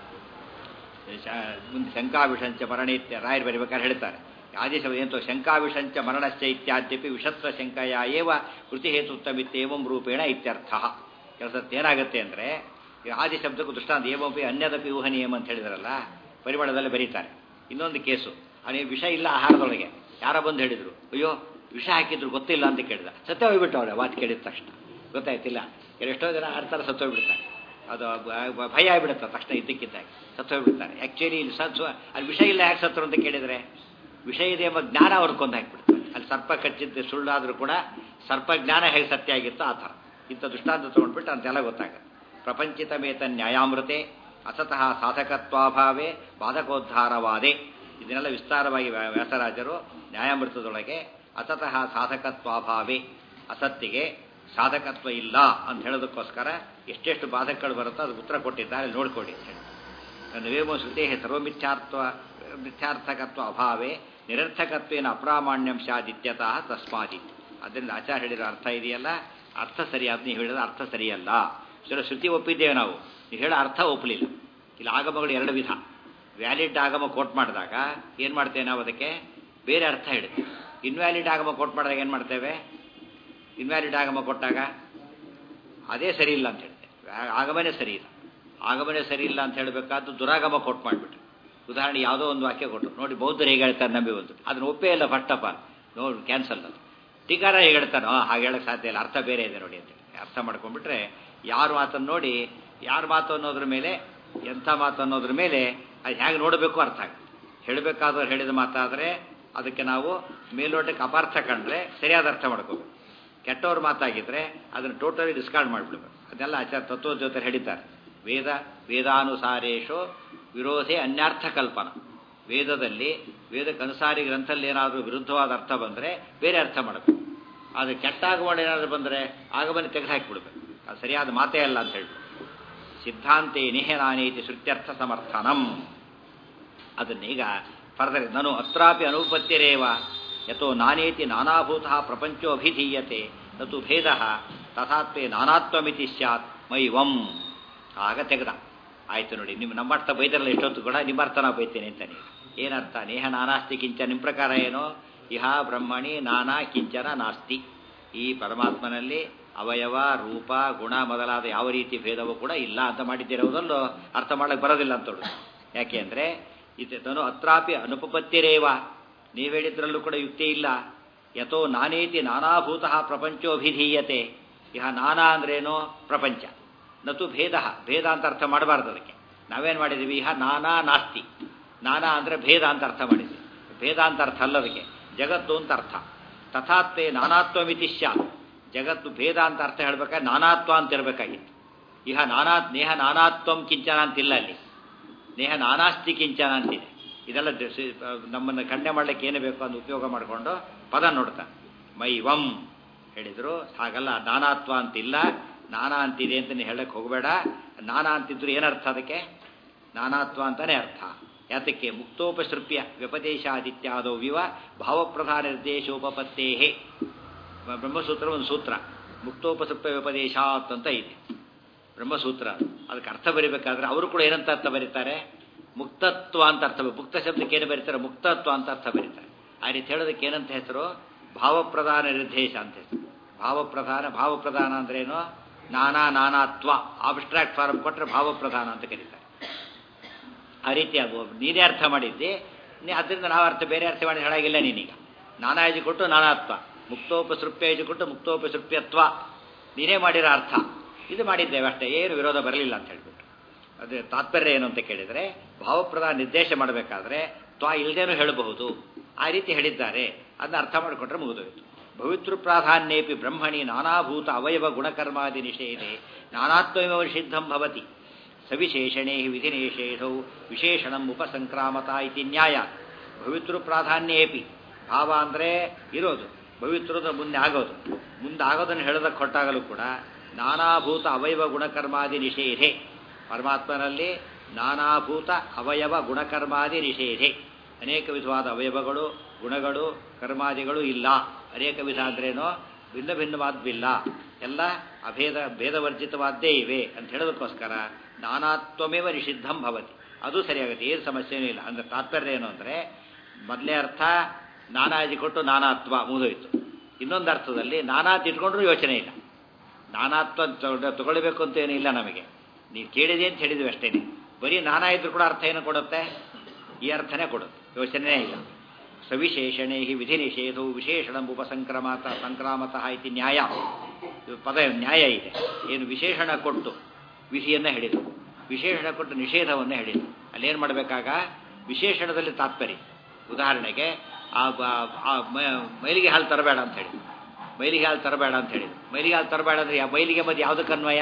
ಮುಂದೆ ಶಂಕಾವಿಷಂಚ ಮರಣೇತ್ಯ ರಾಯರು ಬರಿಬೇಕಾದ್ರೆ ಹೇಳ್ತಾರೆ ಆದೇಶ ಏನಂತೋ ಶಂಕಾವಿಷಂಚ ಮರಣಶ್ಚ ಇತ್ಯಾದ್ಯಪಿ ವಿಷತ್ವ ಶಂಕಯ ಏವ ಕೃತಿ ಹೇತುತ್ತಮಿತ್ತೇವಂ ರೂಪೇಣ ಇತ್ಯರ್ಥ ಕೆಲಸಕ್ಕೆ ಏನಾಗುತ್ತೆ ಅಂದರೆ ಆದಿ ಶಬ್ದಕ್ಕೂ ದೃಷ್ಟಾಂತ ಏವಪಿ ಅನ್ಯದಪಿ ಊಹನೀಯಂ ಅಂತ ಹೇಳಿದಾರಲ್ಲ ಪರಿಮಾಣದಲ್ಲಿ ಬರೀತಾರೆ ಇನ್ನೊಂದು ಕೇಸು ಅವನಿಗೆ ವಿಷ ಇಲ್ಲ ಆಹಾರದೊಳಗೆ ಯಾರೋ ಬಂದು ಹೇಳಿದ್ರು ಅಯ್ಯೋ ವಿಷ ಹಾಕಿದ್ರು ಗೊತ್ತಿಲ್ಲ ಅಂತ ಕೇಳಿದ ಸತ್ಯ ಹೋಗ್ಬಿಟ್ಟು ಅವಳೆ ಮಾತು ಕೇಳಿದ ತಕ್ಷಣ ಗೊತ್ತಾಯ್ತಿಲ್ಲ ಎಷ್ಟೋ ಜನ ಆಡ್ತಾರೆ ಸತ್ತೋಗ್ಬಿಡ್ತಾರೆ ಅದು ಭಯ ಆಗಿಬಿಡುತ್ತೆ ತಕ್ಷಣ ಇದ್ದಕ್ಕಿದ್ದಾಗಿ ಸತ್ತೋಗ್ಬಿಡ್ತಾರೆ ಆ್ಯಕ್ಚುಲಿ ಇಲ್ಲಿ ಸತ್ವ ಅಲ್ಲಿ ವಿಷಯ ಇಲ್ಲ ಯಾಕೆ ಸತ್ರು ಅಂತ ಕೇಳಿದರೆ ವಿಷಯ ಇದೆ ಎಂಬ ಜ್ಞಾನ ಅವ್ರು ಕೊಂದು ಹಾಕಿಬಿಡ್ತಾರೆ ಅಲ್ಲಿ ಸರ್ಪ ಕಚ್ಚಿದ್ದು ಸುಳ್ಳಾದರೂ ಕೂಡ ಸರ್ಪ ಜ್ಞಾನ ಹೇಗೆ ಸತ್ಯ ಆಗಿತ್ತೋ ಆ ಥರ ಇಂಥ ದೃಷ್ಟಾಂತ ತೊಗೊಂಡ್ಬಿಟ್ಟು ಅಂತೆಲ್ಲ ಗೊತ್ತಾಗುತ್ತೆ ಪ್ರಪಂಚಿತ ಮೇತ ನ್ಯಾಯಾಮೃತೆ ಅಸತಃ ಸಾಧಕತ್ವಾಭಾವೇ ಬಾಧಕೋದ್ಧಾರವಾದೆ ಇದನ್ನೆಲ್ಲ ವಿಸ್ತಾರವಾಗಿ ವ್ಯಾಸರಾಜರು ನ್ಯಾಯಾಮೃತದೊಳಗೆ ಅಸತಃ ಸಾಧಕತ್ವಾಭಾವೇ ಅಸತ್ತಿಗೆ ಸಾಧಕತ್ವ ಇಲ್ಲ ಅಂತ ಹೇಳೋದಕ್ಕೋಸ್ಕರ ಎಷ್ಟೆಷ್ಟು ಬಾಧಕಗಳು ಬರುತ್ತೋ ಅದು ಉತ್ತರ ಕೊಟ್ಟಿದ್ದಾರೆ ನೋಡ್ಕೊಡಿ ಅಂತ ಹೇಳಿ ನವೇಮೋ ಶ್ರುತೇ ಸರ್ವಮಿಥ್ಯಾತ್ವ ಮಿಥ್ಯಾರ್ಥಕತ್ವ ಅಭಾವೇ ನಿರರ್ಥಕತ್ವೇನ ಅಪ್ರಾಮಾಣ್ಯಂ ಸ್ಯಾದಿತ್ಯತಃ ತಸ್ಮಾದಿ ಅದರಿಂದ ಆಚಾರ ಹೇಳಿರೋ ಅರ್ಥ ಇದೆಯಲ್ಲ ಅರ್ಥ ಸರಿಯಾದ ನೀವು ಹೇಳಿದ ಅರ್ಥ ಸರಿಯಲ್ಲ ಸರಿ ಶ್ರುತಿ ಒಪ್ಪಿದ್ದೇವೆ ನಾವು ನೀವು ಹೇಳೋ ಅರ್ಥ ಒಪ್ಪಲಿಲ್ಲ ಇಲ್ಲಿ ಆಗಮಗಳು ಎರಡು ವಿಧ ವ್ಯಾಲಿಡ್ ಆಗಮ ಕೋಟ್ ಮಾಡಿದಾಗ ಏನು ಮಾಡ್ತೇವೆ ನಾವು ಅದಕ್ಕೆ ಬೇರೆ ಅರ್ಥ ಹೇಳ್ತೀವಿ ಇನ್ವ್ಯಾಲಿಡ್ ಆಗಮ ಕೋಟ್ ಮಾಡಿದಾಗ ಏನು ಮಾಡ್ತೇವೆ ಇನ್ವ್ಯಾಲಿಡ್ ಆಗಮ ಕೊಟ್ಟಾಗ ಅದೇ ಸರಿ ಇಲ್ಲ ಅಂತ ಹೇಳ್ತೇವೆ ಆಗಮನೇ ಸರಿ ಇಲ್ಲ ಆಗಮನೇ ಸರಿ ಇಲ್ಲ ಅಂತ ಹೇಳಬೇಕಾದ್ದು ದುರಾಗಮ ಕೊಟ್ಟು ಮಾಡಿಬಿಟ್ರು ಉದಾಹರಣೆ ಯಾವುದೋ ಒಂದು ವಾಕ್ಯ ಕೊಟ್ಟರು ನೋಡಿ ಬೌದ್ಧರು ಹೇಗೆ ಹೇಳ್ತಾರೆ ನಂಬಿ ಒಂದು ಅದನ್ನ ಒಪ್ಪೇ ಇಲ್ಲ ಫಸ್ಟ್ ಆಫ್ ಆಲ್ ನೋಡಿ ಕ್ಯಾನ್ಸಲ್ ಅದು ಟೀಕಾರ ಹೇಗೆ ಹೇಳ್ತಾನೋ ಹಾಗೆ ಹೇಳಕ್ಕೆ ಸಾಧ್ಯ ಇಲ್ಲ ಅರ್ಥ ಬೇರೆ ಇದೆ ನೋಡಿ ಅಂತ ಅರ್ಥ ಮಾಡ್ಕೊಂಡ್ಬಿಟ್ರೆ ಯಾರ ಮಾತನ್ನು ನೋಡಿ ಯಾರ ಮಾತು ಅನ್ನೋದ್ರ ಮೇಲೆ ಎಂಥ ಮಾತು ಅನ್ನೋದ್ರ ಮೇಲೆ ಅದು ಹೇಗೆ ನೋಡಬೇಕು ಅರ್ಥ ಆಗುತ್ತೆ ಹೇಳಬೇಕಾದವ್ರು ಹೇಳಿದ ಮಾತಾದರೆ ಅದಕ್ಕೆ ನಾವು ಮೇಲ್ನೋಟಕ್ಕೆ ಅಪಾರ್ಥ ಕಂಡ್ರೆ ಸರಿಯಾದ ಅರ್ಥ ಮಾಡ್ಕೋಬೇಕು ಕೆಟ್ಟವ್ರ ಮಾತಾಗಿದ್ರೆ ಅದನ್ನು ಟೋಟಲಿ ಡಿಸ್ಕಾರ್ಡ್ ಮಾಡಿಬಿಡ್ಬೇಕು ಅದೆಲ್ಲ ಆಚಾರ ತತ್ವೋದ್ಯೋತರು ಹೇಳಿದ್ದಾರೆ ವೇದ ವೇದಾನುಸಾರೇಶು ವಿರೋಧೆ ಅನ್ಯಾರ್ಥ ಕಲ್ಪನ ವೇದದಲ್ಲಿ ವೇದಕ್ಕನುಸಾರಿ ಗ್ರಂಥದಲ್ಲಿ ಏನಾದರೂ ವಿರುದ್ಧವಾದ ಅರ್ಥ ಬಂದರೆ ಬೇರೆ ಅರ್ಥ ಮಾಡಬೇಕು ಆದರೆ ಕೆಟ್ಟ ಆಗಮನ ಏನಾದರೂ ಬಂದರೆ ಆಗಮನ ತೆಗೆದು ಹಾಕಿಬಿಡ್ಬೇಕು ಅದು ಸರಿಯಾದ ಮಾತೇ ಅಲ್ಲ ಅಂತ ಹೇಳ್ಬಿಟ್ಟು ಸಿದ್ಧಾಂತೆ ನಿಹನಾನೇತಿ ಶ್ರುತ್ಯರ್ಥ ಸಮರ್ಥನಂ ಅದನ್ನೀಗ ಫರ್ದರ್ ನಾನು ಅತ್ರಾಪಿ ಅನುಪತ್ತಿರೇವ ಯಥೋ ನಾನೇತಿ ನಾನಾಭೂತ ಪ್ರಪಂಚೋ ಅಭಿಧೀಯತೆ ನತು ಭೇದ ತಥಾತ್ವೇ ನಾನಾತ್ವಮಿತಿ ಸ್ಯಾತ್ ಮೈವಂ ಆಗ ತೆಗೆದ ಆಯ್ತು ನೋಡಿ ನಿಮ್ಮ ನಮ್ಮ ಅರ್ಥ ಬೈದರಲ್ಲ ಎಷ್ಟೊತ್ತು ಕೂಡ ನಿಮ್ಮ ಅರ್ಥ ನಾವು ಬೈತೇನೆ ಅಂತ ನೀವು ಏನರ್ಥ ನೇಹ ನಾನಾಸ್ತಿ ಕಿಂಚ ನಿಮ್ಮ ಪ್ರಕಾರ ಏನು ಇಹ ಬ್ರಹ್ಮಣಿ ನಾನಾ ಕಿಂಚನ ನಾಸ್ತಿ ಈ ಪರಮಾತ್ಮನಲ್ಲಿ ಅವಯವ ರೂಪ ಗುಣ ಮೊದಲಾದ ಯಾವ ರೀತಿ ಭೇದವೂ ಕೂಡ ಇಲ್ಲ ಅಂತ ಮಾಡಿದ್ದಿರೋದಲ್ಲೂ ಅರ್ಥ ಮಾಡಕ್ಕೆ ಬರೋದಿಲ್ಲ ಅಂತೋಡು ಯಾಕೆ ಅಂದರೆ ಇದನ್ನು ಅತ್ರಾಪಿ ಅನುಪಪತ್ತಿರೇವ ನೀವು ಹೇಳಿದ್ರಲ್ಲೂ ಕೂಡ ಯುಕ್ತಿ ಇಲ್ಲ ಯಥೋ ನಾನೇತಿ ನಾನಾಭೂತ ಪ್ರಪಂಚೋಭಿಧೀಯತೆ ಇಹ ನಾನಾ ಅಂದ್ರೇನು ಪ್ರಪಂಚ ನತು ಭೇದ ಭೇದ ಅಂತ ಅರ್ಥ ಮಾಡಬಾರ್ದು ಅದಕ್ಕೆ ನಾವೇನು ಮಾಡಿದ್ದೀವಿ ಇಹ ನಾನಾ ನಾಸ್ತಿ ನಾನಾ ಅಂದರೆ ಭೇದ ಅಂತ ಅರ್ಥ ಮಾಡಿದ್ವಿ ಭೇದ ಅಂತ ಅರ್ಥ ಅಲ್ಲ ಅದಕ್ಕೆ ಜಗತ್ತು ಅಂತ ಅರ್ಥ ತಥಾತ್ವೇ ನಾನಾತ್ವಮಿತಿ ಸ್ಯಾತ್ ಜಗತ್ತು ಭೇದ ಅಂತ ಅರ್ಥ ಹೇಳ್ಬೇಕಾದ್ರೆ ನಾನಾತ್ವ ಅಂತ ಇರಬೇಕಾಗಿತ್ತು ಇಹ ನಾನಾ ನೇಹ ನಾನಾತ್ವಂ ಕಿಂಚನ ಅಂತಿಲ್ಲ ಅಲ್ಲಿ ನೇಹ ನಾನಾಸ್ತಿ ಕಿಂಚನ ಅಂತಿದೆ ಇದೆಲ್ಲ ನಮ್ಮನ್ನು ಖಂಡನೆ ಮಾಡಲಿಕ್ಕೆ ಏನು ಬೇಕು ಅಂತ ಉಪಯೋಗ ಮಾಡಿಕೊಂಡು ಪದ ನೋಡ್ತಾನೆ ಮೈ ವಂ ಹೇಳಿದರು ಹಾಗಲ್ಲ ನಾನಾತ್ವ ಅಂತಿಲ್ಲ ನಾನಾ ಅಂತಿದೆ ಅಂತ ನೀವು ಹೇಳಕ್ಕೆ ಹೋಗಬೇಡ ನಾನಾ ಅಂತಿದ್ರು ಏನರ್ಥ ಅದಕ್ಕೆ ನಾನಾತ್ವ ಅಂತಾನೆ ಅರ್ಥ ಯಾತಕ್ಕೆ ಮುಕ್ತೋಪಸೃಪ್ಯ ವ್ಯಪದೇಶಾದಿತ್ಯಾದೋ ವಿವ ಭಾವಪ್ರಧಾನ ನಿರ್ದೇಶೋಪತ್ತೇಹೇ ಬ್ರಹ್ಮಸೂತ್ರ ಒಂದು ಸೂತ್ರ ಮುಕ್ತೋಪಸೃಪ್ಯ ವ್ಯಪದೇಶಾತ್ ಅಂತ ಇದೆ ಬ್ರಹ್ಮಸೂತ್ರ ಅದಕ್ಕೆ ಅರ್ಥ ಬರಿಬೇಕಾದ್ರೆ ಅವರು ಕೂಡ ಏನಂತ ಅರ್ಥ ಬರೀತಾರೆ ಮುಕ್ತತ್ವ ಅಂತ ಅರ್ಥ ಮುಕ್ತ ಶಬ್ದಕ್ಕೆ ಏನು ಬರೀತಾರೆ ಮುಕ್ತತ್ವ ಅಂತ ಅರ್ಥ ಬರೀತಾರೆ ಆ ರೀತಿ ಹೇಳೋದಕ್ಕೆ ಏನಂತ ಹೆಸರು ಭಾವಪ್ರಧಾನ ನಿರ್ದೇಶ ಅಂತ ಹೆಸರು ಭಾವಪ್ರಧಾನ ಭಾವಪ್ರಧಾನ ಅಂದ್ರೇನು ನಾನಾ ನಾನಾತ್ವ ಆಬ್ಸ್ಟ್ರಾಕ್ಟ್ ಫಾರ್ಮ್ ಕೊಟ್ಟರೆ ಭಾವಪ್ರಧಾನ ಅಂತ ಕರೀತಾರೆ ಆ ರೀತಿ ಅದು ನೀನೇ ಅರ್ಥ ಮಾಡಿದ್ದೆ ನೀ ಅದರಿಂದ ನಾವು ಅರ್ಥ ಬೇರೆ ಅರ್ಥ ಮಾಡಿ ಹೇಳಾಗಿಲ್ಲ ನೀನೀಗ ನಾನಾ ಇಜು ಕೊಟ್ಟು ನಾನಾತ್ವ ಮುಕ್ತೋಪಸೃಪ್ಯ ಇಜು ಕೊಟ್ಟು ಮುಕ್ತೋಪಸೃಪ್ಯತ್ವ ನೀನೇ ಮಾಡಿರೋ ಅರ್ಥ ಇದು ಮಾಡಿದ್ದೇವೆ ಅಷ್ಟೇ ಏನು ವಿರೋಧ ಬರಲಿಲ್ಲ ಅಂತ ಹೇಳ್ಬಿಟ್ಟು ಅದೇ ತಾತ್ಪರ್ಯ ಏನು ಅಂತ ಕೇಳಿದರೆ ಭಾವಪ್ರಧಾನ ನಿರ್ದೇಶ ಮಾಡಬೇಕಾದ್ರೆ ತ್ವ ಇಲ್ಲದೇನೂ ಹೇಳಬಹುದು ಆ ರೀತಿ ಹೇಳಿದ್ದಾರೆ ಅದನ್ನ ಅರ್ಥ ಮಾಡಿಕೊಂಡ್ರೆ ಮುಗಿದೋಯ್ತು ಭವಿತೃ ಪ್ರಾಧಾನ್ಯೇಪಿ ಬ್ರಹ್ಮಣಿ ನಾನಾಭೂತ ಅವಯವ ಗುಣಕರ್ಮಾದಿ ನಿಷೇಧೆ ನಾನಾತ್ವವ ಸಿದ್ಧಂ ಭವತಿ ಸವಿಶೇಷಣೇ ವಿಧಿನಿಷೇಧೌ ವಿಶೇಷಣಂ ಉಪಸಂಕ್ರಾಮತ ಇತಿ ನ್ಯಾಯ ಭವಿತೃ ಪ್ರಾಧಾನ್ಯೇಪಿ ಭಾವ ಅಂದರೆ ಇರೋದು ಭವಿತೃದ ಮುಂದೆ ಆಗೋದು ಮುಂದೆ ಆಗೋದನ್ನು ಹೇಳೋದಕ್ಕೆ ಕೊಟ್ಟಾಗಲೂ ಕೂಡ ನಾನಾಭೂತ ಅವಯವ ಗುಣಕರ್ಮಾದಿ ನಿಷೇಧೆ ಪರಮಾತ್ಮನಲ್ಲಿ ನಾನಾಭೂತ ಅವಯವ ಗುಣಕರ್ಮಾದಿ ನಿಷೇಧೆ ಅನೇಕ ವಿಧವಾದ ಅವಯವಗಳು ಗುಣಗಳು ಕರ್ಮಾದಿಗಳು ಇಲ್ಲ ಅನೇಕ ವಿಧ ಅಂದ್ರೇನೋ ಭಿನ್ನ ಭಿನ್ನವಾದ್ವಿಲ್ಲ ಎಲ್ಲ ಅಭೇದ ಭೇದವರ್ಜಿತವಾದ್ದೇ ಇವೆ ಅಂತ ಹೇಳೋದಕ್ಕೋಸ್ಕರ ನಾನಾತ್ವಮೇವ ನಿಷಿದ್ಧಂ ಭವತಿ ಅದು ಸರಿಯಾಗುತ್ತೆ ಏನು ಸಮಸ್ಯೆನೂ ಇಲ್ಲ ಅಂದರೆ ತಾತ್ಪರ್ಯ ಏನು ಅಂದರೆ ಮೊದಲೇ ಅರ್ಥ ನಾನಾಜಿ ಕೊಟ್ಟು ನಾನಾತ್ವ ಮುಗಿದೋಯ್ತು ಇನ್ನೊಂದು ಅರ್ಥದಲ್ಲಿ ನಾನಾತ್ ಇಟ್ಕೊಂಡ್ರೂ ಯೋಚನೆ ಇಲ್ಲ ನಾನಾತ್ವ ತಗೊಳ್ಬೇಕು ಅಂತ ಏನಿಲ್ಲ ನಮಗೆ ನೀವು ಕೇಳಿದೆ ಅಂತ ಹೇಳಿದ್ವಿ ಅಷ್ಟೇ ಬರೀ ನಾನಾ ಇದ್ರೂ ಕೂಡ ಅರ್ಥ ಏನು ಕೊಡುತ್ತೆ ಈ ಅರ್ಥನೇ ಕೊಡುತ್ತೆ ಯೋಚನೆ ಇಲ್ಲ ಸವಿಶೇಷಣೇ ವಿಧಿ ನಿಷೇಧವು ವಿಶೇಷಣ ಉಪಸಂಕ್ರಮತ ಸಂಕ್ರಾಮತಃ ಇತಿ ನ್ಯಾಯ ಪದ ನ್ಯಾಯ ಇದೆ ಏನು ವಿಶೇಷಣ ಕೊಟ್ಟು ವಿಧಿಯನ್ನು ಹೇಳಿದರು ವಿಶೇಷಣ ಕೊಟ್ಟು ನಿಷೇಧವನ್ನು ಹೇಳಿದರು ಅಲ್ಲೇನು ಮಾಡಬೇಕಾಗ ವಿಶೇಷಣದಲ್ಲಿ ತಾತ್ಪರ್ಯ ಉದಾಹರಣೆಗೆ ಆ ಮೈಲಿಗೆ ಹಾಲು ತರಬೇಡ ಅಂತ ಹೇಳಿ ಮೈಲಿಗೆ ಹಾಲು ತರಬೇಡ ಅಂತ ಹೇಳಿ ಮೈಲಿಗೆ ಹಾಲು ತರಬೇಡ ಅಂದರೆ ಮೈಲಿಗೆ ಮಧ್ಯೆ ಯಾವುದಕ್ಕೆ ಅನ್ವಯ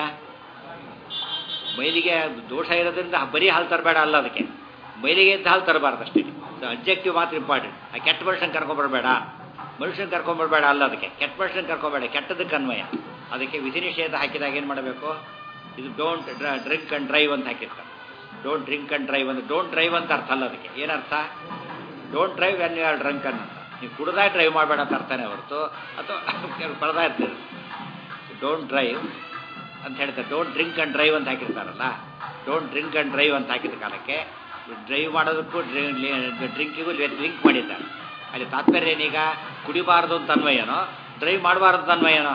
ಮೈಲಿಗೆ ದೋಷ ಇರೋದ್ರಿಂದ ಬರೀ ಹಾಲು ತರಬೇಡ ಅಲ್ಲ ಅದಕ್ಕೆ ಮೈಲಿಗೆ ಅಂತ ಹಾಲು ತರಬಾರ್ದು ಅಷ್ಟೇ ಅಬ್ಜೆಕ್ಟಿವ್ ಮಾತ್ರ ಇಂಪಾರ್ಟೆಂಟ್ ಆ ಕೆಟ್ಟ ಮನುಷ್ಯನ ಕರ್ಕೊಂಬರ್ಬೇಡ ಮನುಷ್ಯನ ಕರ್ಕೊಂಬರ್ಬೇಡ ಅಲ್ಲ ಅದಕ್ಕೆ ಕೆಟ್ಟ ಮನುಷ್ಯನ ಕರ್ಕೊಂಬೇಡ ಕೆಟ್ಟದಕ್ಕೆ ಅನ್ವಯ ಅದಕ್ಕೆ ವಿಧಿ ನಿಷೇಧ ಹಾಕಿದಾಗ ಏನು ಮಾಡಬೇಕು ಇದು ಡೋಂಟ್ ಡ್ರಿಂಕ್ ಅಂಡ್ ಡ್ರೈವ್ ಅಂತ ಹಾಕಿರ್ತಾರೆ ಡೋಂಟ್ ಡ್ರಿಂಕ್ ಅಂಡ್ ಡ್ರೈವ್ ಅಂದ್ರೆ ಡೋಂಟ್ ಡ್ರೈವ್ ಅಂತ ಅರ್ಥ ಅಲ್ಲ ಅದಕ್ಕೆ ಏನರ್ಥ don't drive when you are drunk ಅಂತ ನೀವು ಕುಡ್ದಾಗ ಡ್ರೈವ್ ಮಾಡಬೇಡ ಅಂತ ಅರ್ಥನೇ ಹೊರತು ಅಥವಾ ಪಡೆದ ಇರ್ತೀರಿ ಡೋಂಟ್ ಡ್ರೈವ್ ಅಂತ ಹೇಳ್ತಾರೆ ಡೋಂಟ್ ಡ್ರಿಂಕ್ ಅಂಡ್ ಡ್ರೈವ್ ಅಂತ ಹಾಕಿರ್ತಾರಲ್ಲ ಡೋಂಟ್ ಡ್ರಿಂಕ್ ಅಂಡ್ ಡ್ರೈವ್ ಅಂತ ಹಾಕಿದ ಕಾಲಕ್ಕೆ ಡ್ರೈವ್ ಮಾಡೋದಕ್ಕೂ ಡ್ರಿಂಕಿಗೂ ಲಿಂಕ್ ಮಾಡಿದ್ದಾರೆ ಅಲ್ಲಿ ತಾತ್ಪರ್ಯ ಏನೀಗ ಕುಡಿಬಾರ್ದು ಅಂತ ಅನ್ವಯನೋ ಡ್ರೈವ್ ಮಾಡಬಾರ್ದು ಅಂತ ಅನ್ವಯನೋ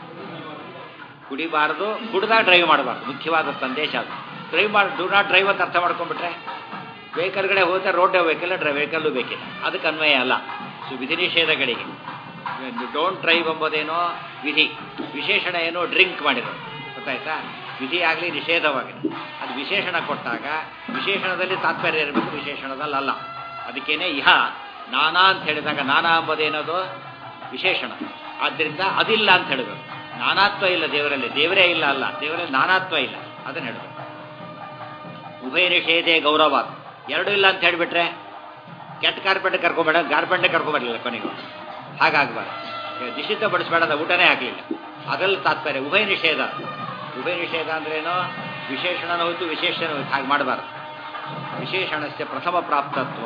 ಕುಡಿಬಾರ್ದು ಕುಡ್ದಾಗ ಡ್ರೈವ್ ಮಾಡಬಾರ್ದು ಮುಖ್ಯವಾದ ಸಂದೇಶ ಅದು ಡ್ರೈವ್ ಮಾಡಿ ಡೂ ನಾಟ್ ಡ್ರೈವ್ ಅಂತ ಅರ್ಥ ಮಾಡ್ಕೊಂಡ್ಬಿಟ್ರೆ ವೆಹಿಕಲ್ಗಳೇ ಹೋದರೆ ರೋಡ್ ವೆಹಿಕಲ್ ಡ್ರೈ ವೆಹಿಕಲ್ಲು ಬೇಕಿಲ್ಲ ಅದಕ್ಕೆ ಅನ್ವಯ ಅಲ್ಲ ಸೊ ವಿಧಿ ನಿಷೇಧಗಳಿಗೆ ಡೋಂಟ್ ಡ್ರೈವ್ ಎಂಬುದೇನೋ ವಿಧಿ ವಿಶೇಷಣ ಏನೋ ಡ್ರಿಂಕ್ ಮಾಡಿರೋದು ಗೊತ್ತಾಯ್ತಾ ವಿಧಿ ಆಗಲಿ ನಿಷೇಧವಾಗಿದೆ ಅದು ವಿಶೇಷಣ ಕೊಟ್ಟಾಗ ವಿಶೇಷಣದಲ್ಲಿ ತಾತ್ಪರ್ಯ ಇರಬೇಕು ವಿಶೇಷಣದಲ್ಲಿ ಅಲ್ಲ ಅದಕ್ಕೇನೆ ಇಹ ನಾನಾ ಅಂತ ಹೇಳಿದಾಗ ನಾನಾ ಎಂಬುದೇನದು ವಿಶೇಷಣ ಆದ್ದರಿಂದ ಅದಿಲ್ಲ ಅಂತ ಹೇಳಬೇಕು ನಾನಾತ್ವ ಇಲ್ಲ ದೇವರಲ್ಲಿ ದೇವರೇ ಇಲ್ಲ ಅಲ್ಲ ದೇವರಲ್ಲಿ ನಾನಾತ್ವ ಇಲ್ಲ ಅದನ್ನು ಹೇಳಬೇಕು ಉಭಯ ನಿಷೇಧೆ ಗೌರವ ಎರಡೂ ಇಲ್ಲ ಅಂತ ಹೇಳಿಬಿಟ್ರೆ ಕೆಟ್ಟ ಕಾರ್ಪೆಂಟ್ ಕರ್ಕೊಂಬೇಡ ಗಾರ್ಪೆಂಟೇ ಕರ್ಕೊಂಬರಲಿಲ್ಲ ಕೊನೆಗೂ ಹಾಗಾಗಬಾರ್ದು ನಿಷಿದ್ಧ ಬಡಿಸ್ಬೇಡ ಊಟನೇ ಆಗಲಿಲ್ಲ ಅದರಲ್ಲಿ ತಾತ್ಪರ್ಯ ಉಭಯ ನಿಷೇಧ ಉಭಯ ನಿಷೇಧ ಅಂದ್ರೇನು ವಿಶೇಷಣನ ಹೋಯ್ತು ವಿಶೇಷಣ ಹೋಯ್ತು ಹಾಗೆ ಮಾಡಬಾರ್ದು ವಿಶೇಷಣಸ್ಯ ಪ್ರಥಮ ಪ್ರಾಪ್ತತ್ವ